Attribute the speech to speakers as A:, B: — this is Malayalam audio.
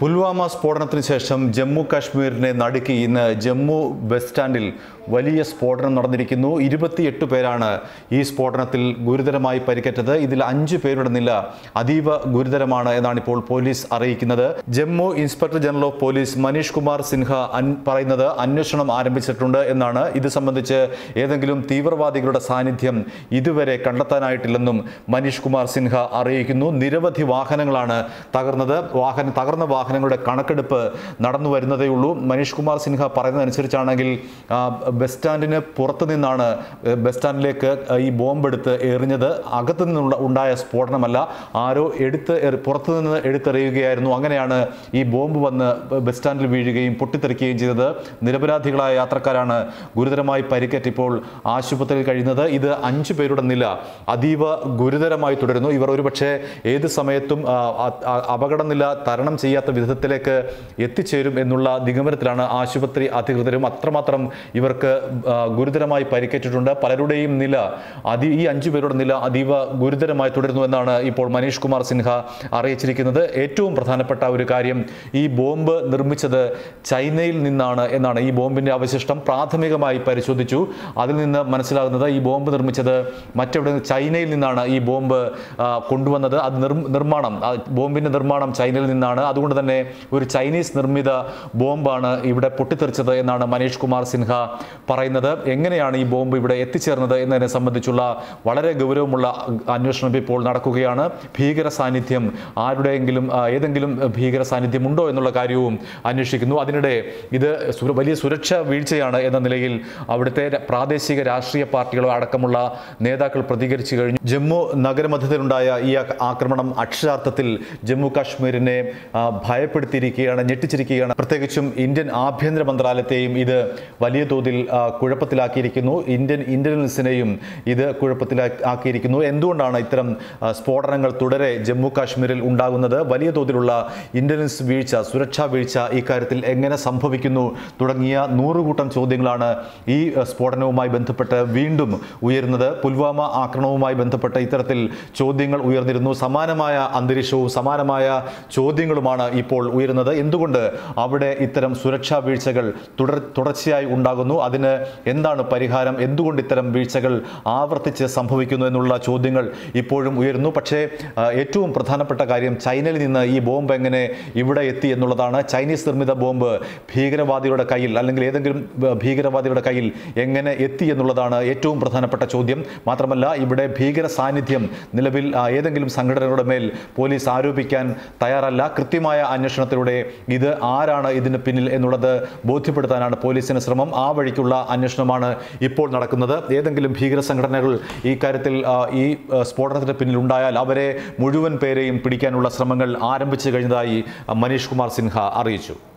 A: പുൽവാമ സ്ഫോടനത്തിന് ശേഷം ജമ്മു കാശ്മീരിനെ നടുക്കി ഇന്ന് ജമ്മു ബസ് സ്റ്റാൻഡിൽ വലിയ സ്ഫോടനം നടന്നിരിക്കുന്നു ഇരുപത്തിയെട്ട് പേരാണ് ഈ സ്ഫോടനത്തിൽ ഗുരുതരമായി പരിക്കേറ്റത് ഇതിൽ അഞ്ചു പേരുടെ നില അതീവ ഗുരുതരമാണ് എന്നാണ് ഇപ്പോൾ പോലീസ് അറിയിക്കുന്നത് Jammu inspector general of police Manish Kumar Sinha അൻ- പറയുന്നത് അന്വേഷണം ആരംഭിച്ചിട്ടുണ്ട് എന്നാണ് ഇത് സംബന്ധിച്ച് ഏതെങ്കിലും തീവ്രവാദികളുടെ സാന്നിധ്യം ഇതുവരെ കണ്ടെത്താനായിട്ടില്ലെന്നും മനീഷ് കുമാർ സിൻഹ അറിയിക്കുന്നു നിരവധി വാഹനങ്ങളാണ് തകർന്നത് വാഹന തകർന്ന വാഹനങ്ങളുടെ കണക്കെടുപ്പ് നടന്നു വരുന്നതേ ഉള്ളൂ മനീഷ് കുമാർ സിൻഹ പറയുന്നതനുസരിച്ചാണെങ്കിൽ ആ, ബസ് സ്റ്റാൻഡിന് പുറത്തു നിന്നാണ് ഏ, ബസ് സ്റ്റാൻഡിലേക്ക് ഈ ബോംബെടുത്ത് എറിഞ്ഞത് അകത്തു നിന്നുള്ള ഉണ്ടായ സ്ഫോടനമല്ല ആരോ എടുത്ത് എറി- പുറത്തു നിന്ന് എടുത്തെറിയുകയായിരുന്നു അങ്ങനെയാണ് ഈ ബോംബ് വന്ന് ബസ് സ്റ്റാൻഡിൽ വീഴുകയും പൊട്ടിത്തെറിക്കുകയും ചെയ്തത് നിരപരാധികളായ യാത്രക്കാരാണ് ഗുരുതരമായി പരിക്കേറ്റ് ഇപ്പോൾ ആശുപത്രിയിൽ കഴിയുന്നത് ഇത് അഞ്ചു പേരുടെ നില അതീവ ഗുരുതരമായി തുടരുന്നു ഇവർ ഒരുപക്ഷെ ഏത് സമയത്തും ആ, അ- അ- അപകട നില തരണം ചെയ്യാത്ത വിധത്തിലേക്ക് എത്തിച്ചേരും എന്നുള്ള നിഗമനത്തിലാണ് ആശുപത്രി അധികൃതരും അത്രമാത്രം ഇവർക്ക് ആ, ഗുരുതരമായി പരിക്കേറ്റിട്ടുണ്ട് പലരുടെയും നില അതി ഈ അഞ്ചു പേരുടെ നില അതീവ ഗുരുതരമായി തുടരുന്നു എന്നാണ് ഇപ്പോൾ മനീഷ് കുമാർ സിൻഹ അറിയിച്ചിരിക്കുന്നത് ഏറ്റവും പ്രധാനപ്പെട്ട ഒരു കാര്യം ഈ ബോംബ് നിർമ്മിച്ചത് ചൈനയിൽ നിന്നാണ് എന്നാണ് ഈ ബോംബിന്റെ അവശിഷ്ടം പ്രാഥമികമായി പരിശോധിച്ചു അതിൽ നിന്ന് മനസ്സിലാകുന്നത് ഈ ബോംബ് നിർമ്മിച്ചത് മറ്റെവിടെ ചൈനയിൽ നിന്നാണ് ഈ ബോംബ് ആ, കൊണ്ടുവന്നത് അത് നിർ- നിർമ്മാണം ആ ബോംബിന്റെ നിർമ്മാണം ചൈനയിൽ നിന്നാണ് അതുകൊണ്ട് തന്നെ ഒരു ചൈനീസ് നിർമ്മിത ബോംബാണ് ഇവിടെ പൊട്ടിത്തെറിച്ചത് എന്നാണ് മനീഷ് കുമാർ സിൻഹ പറയുന്നത് എങ്ങനെയാണ് ഈ ബോംബ് ഇവിടെ എത്തിച്ചേർന്നത് എന്നതിനെ സംബന്ധിച്ചുള്ള വളരെ ഗൗരവമുള്ള അന്വേഷണം ഇപ്പോൾ നടക്കുകയാണ് ഭീകര സാന്നിധ്യം ആരുടെയെങ്കിലും ആ, ഏതെങ്കിലും ഭീകര സാന്നിധ്യം ഉണ്ടോ എന്നുള്ള കാര്യവും അന്വേഷിക്കുന്നു അതിനിടെ ഇത് സുര- വലിയ സുരക്ഷാ വീഴ്ചയാണ് എന്ന നിലയിൽ അവിടുത്തെ ര- പ്രാദേശിക രാഷ്ട്രീയ പാർട്ടികളോ അടക്കമുള്ള നേതാക്കൾ പ്രതികരിച്ചു കഴിഞ്ഞു ജമ്മു നഗരമധ്യത്തിലുണ്ടായ ഈ ആ- ആക്രമണം അക്ഷരാർത്ഥത്തിൽ ജമ്മു കാശ്മീരിനെ ആ, ഭയപ്പെടുത്തിയിരിക്കുകയാണ് ഞെട്ടിച്ചിരിക്കുകയാണ് പ്രത്യേകിച്ചും ഇന്ത്യൻ ആഭ്യന്തര മന്ത്രാലയത്തെയും ഇത് വലിയ തോതിൽ ആ, കുഴപ്പത്തിലാക്കിയിരിക്കുന്നു ഇന്ത്യൻ ഇന്റലിജൻസിനെയും ഇത് കുഴപ്പത്തിലാക്കിയിരിക്കുന്നു എന്തുകൊണ്ടാണ് ഇത്തരം ആ, സ്ഫോടനങ്ങൾ തുടരെ ജമ്മു കാശ്മീരിൽ ഉണ്ടാകുന്നത് വലിയ തോതിലുള്ള ഇന്റലിജൻസ് വീഴ്ച സുരക്ഷാ വീഴ്ച ഇക്കാര്യത്തിൽ എങ്ങനെ സംഭവിക്കുന്നു തുടങ്ങിയ നൂറുകൂട്ടം ചോദ്യങ്ങളാണ് ഈ ആ, സ്ഫോടനവുമായി ബന്ധപ്പെട്ട് വീണ്ടും ഉയരുന്നത് പുൽവാമ ആക്രമണവുമായി ബന്ധപ്പെട്ട് ഇത്തരത്തിൽ ചോദ്യങ്ങൾ ഉയർന്നിരുന്നു സമാനമായ അന്തരീക്ഷവും സമാനമായ ചോദ്യങ്ങളുമാണ് ഇപ്പോൾ ഉയരുന്നത് എന്തുകൊണ്ട് അവിടെ ഇത്തരം സുരക്ഷാ വീഴ്ചകൾ തുടർ തുടർച്ചയായി ഉണ്ടാകുന്നു അതിന് എന്താണ് പരിഹാരം എന്തുകൊണ്ട് ഇത്തരം വീഴ്ചകൾ ആവർത്തിച്ച് സംഭവിക്കുന്നു എന്നുള്ള ചോദ്യങ്ങൾ ഇപ്പോഴും ഉയരുന്നു പക്ഷേ ആ, ഏറ്റവും പ്രധാനപ്പെട്ട കാര്യം ചൈനയിൽ നിന്ന് ഈ ബോംബ് എങ്ങനെ ഇവിടെ എത്തി എന്നുള്ളതാണ് ചൈനീസ് നിർമ്മിത ബോംബ് ഭീകരവാദികളുടെ കയ്യിൽ അല്ലെങ്കിൽ ഏതെങ്കിലും ബ- ഭീകരവാദികളുടെ കയ്യിൽ എങ്ങനെ എത്തി എന്നുള്ളതാണ് ഏറ്റവും പ്രധാനപ്പെട്ട ചോദ്യം മാത്രമല്ല ഇവിടെ ഭീകര സാന്നിധ്യം നിലവിൽ ആ, ഏതെങ്കിലും സംഘടനകളുടെ മേൽ പോലീസ് ആരോപിക്കാൻ തയ്യാറല്ല കൃത്യമായ അന്വേഷണത്തിലൂടെ ഇത് ആരാണ് ഇതിന് പിന്നിൽ എന്നുള്ളത് ബോധ്യപ്പെടുത്താനാണ് പോലീസിന് ശ്രമം ആ വഴിക്കുള്ള അന്വേഷണമാണ് ഇപ്പോൾ നടക്കുന്നത് ഏതെങ്കിലും ഭീകര സംഘടനകൾ ഈ കാര്യത്തിൽ ആ, ഈ ആ, സ്ഫോടനത്തിന് പിന്നിൽ ഉണ്ടായാൽ അവരെ മുഴുവൻ പേരെയും പിടിക്കാനുള്ള ശ്രമങ്ങൾ ആരംഭിച്ചു കഴിഞ്ഞതായി ആ, മനീഷ് കുമാർ സിൻഹ അറിയിച്ചു